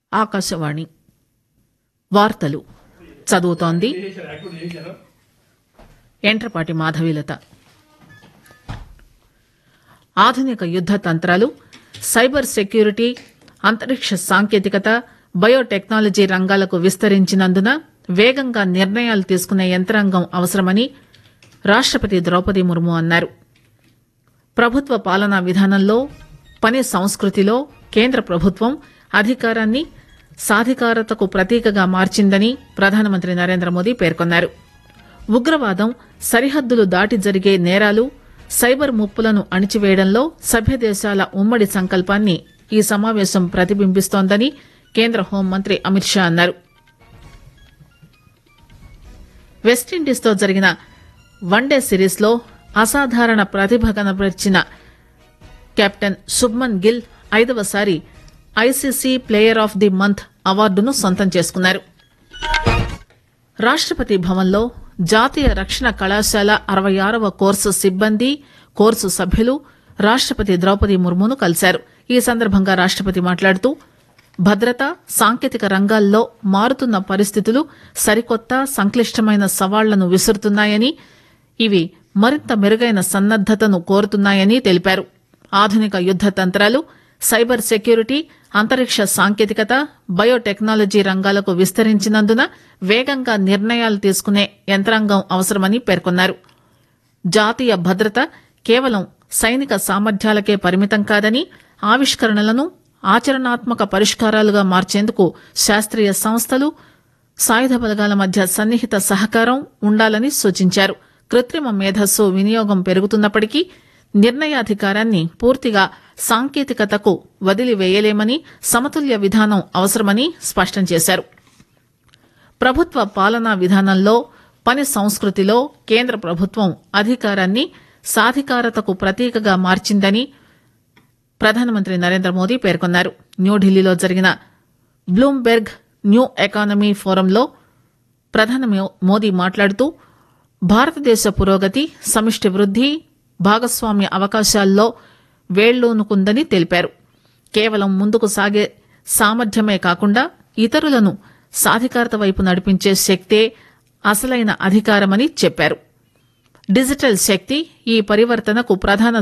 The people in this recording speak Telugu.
ఆకాశవాణి వార్తలు చదువుతోంది ఎంట్రపాటి మాధవీలత ఆధునిక యుద్ద తంత్రాలు సైబర్ సెక్యూరిటీ అంతరిక్ష సాంకేతికత బయోటెక్నాలజీ రంగాలకు విస్తరించినందున వేగంగా నిర్ణయాలు తీసుకునే యంత్రాంగం అవసరమని రాష్టపతి ద్రౌపది ముర్ము అన్నారు ప్రభుత్వ పాలనా విధానంలో పని సంస్కృతిలో కేంద్ర ప్రభుత్వం అధికారాన్ని సాధికారతకు ప్రతీకగా మార్చిందని ప్రధానమంత్రి నరేంద్ర మోదీ పేర్కొన్నారు ఉగ్రవాదం సరిహద్దులు దాటి జరిగే నేరాలు సైబర్ ముప్పులను అణిచివేయడంలో సభ్య దేశాల ఉమ్మడి సంకల్పాన్ని ఈ సమావేశం ప్రతిబింబిస్తోందని కేంద్ర హోంమంత్రి అమిత్ షా అన్నారు వెస్టిండీస్తో జరిగిన వన్డే సిరీస్లో అసాధారణ ప్రతిభ కనబరిచిన కెప్టెన్ శుభ్మన్ గిల్ ఐదవసారి ICC player of the month అవార్డును సొంతం చేసుకున్నారు రాష్టపతి భవన్లో జాతీయ రక్షణ కళాశాల అరవై ఆరవ కోర్సు సిబ్బంది కోర్సు సభ్యులు రాష్టపతి ద్రౌపది ముర్మును కలిశారు ఈ సందర్భంగా రాష్టపతి మాట్లాడుతూ భద్రత సాంకేతిక రంగాల్లో మారుతున్న పరిస్థితులు సరికొత్త సంక్లిష్టమైన సవాళ్లను విసురుతున్నాయని ఇవి మరింత మెరుగైన సన్నద్దతను కోరుతున్నాయని తెలిపారు ఆధునిక యుద్ద తంత్రాలు సైబర్ సెక్యూరిటీ అంతరిక్ష సాంకేతికత బయోటెక్నాలజీ రంగాలకు విస్తరించినందున వేగంగా నిర్ణయాలు తీసుకునే యంత్రాంగం అవసరమని పేర్కొన్నారు జాతీయ భద్రత కేవలం సైనిక సామర్థ్యాలకే పరిమితం కాదని ఆవిష్కరణలను ఆచరణాత్మక పరిష్కారాలుగా మార్చేందుకు శాస్త్రీయ సంస్థలు సాయుధ బలగాల మధ్య సన్నిహిత సహకారం ఉండాలని సూచించారు కృత్రిమ మేధస్సు వినియోగం పెరుగుతున్నప్పటికీ నిర్ణయాధికారాన్ని పూర్తిగా సాంకేతికతకు వదిలివేయలేమని సమతుల్య విధానం అవసరమని స్పష్టం చేశారు ప్రభుత్వ పాలనా విధానంలో పని సంస్కృతిలో కేంద్ర ప్రభుత్వం అధికారాన్ని సాధికారతకు ప్రతీకగా మార్చిందని ప్రధానమంత్రి నరేంద్ర మోదీ పేర్కొన్నారు న్యూఢిల్లీలో జరిగిన బ్లూంబెర్గ్ న్యూ ఎకానమీ ఫోరంలో ప్రధాని మోదీ మాట్లాడుతూ భారతదేశ పురోగతి సమిష్టి వృద్ది భాగస్వామ్య అవకాశాల్లో వేళ్లూనుకుందని తెలిపారు కేవలం ముందుకు సాగే సామర్థ్యమే కాకుండా ఇతరులను సాధికారత వైపు నడిపించే శక్తే అసలైన అధికారమని చెప్పారు డిజిటల్ శక్తి ఈ పరివర్తనకు ప్రధాన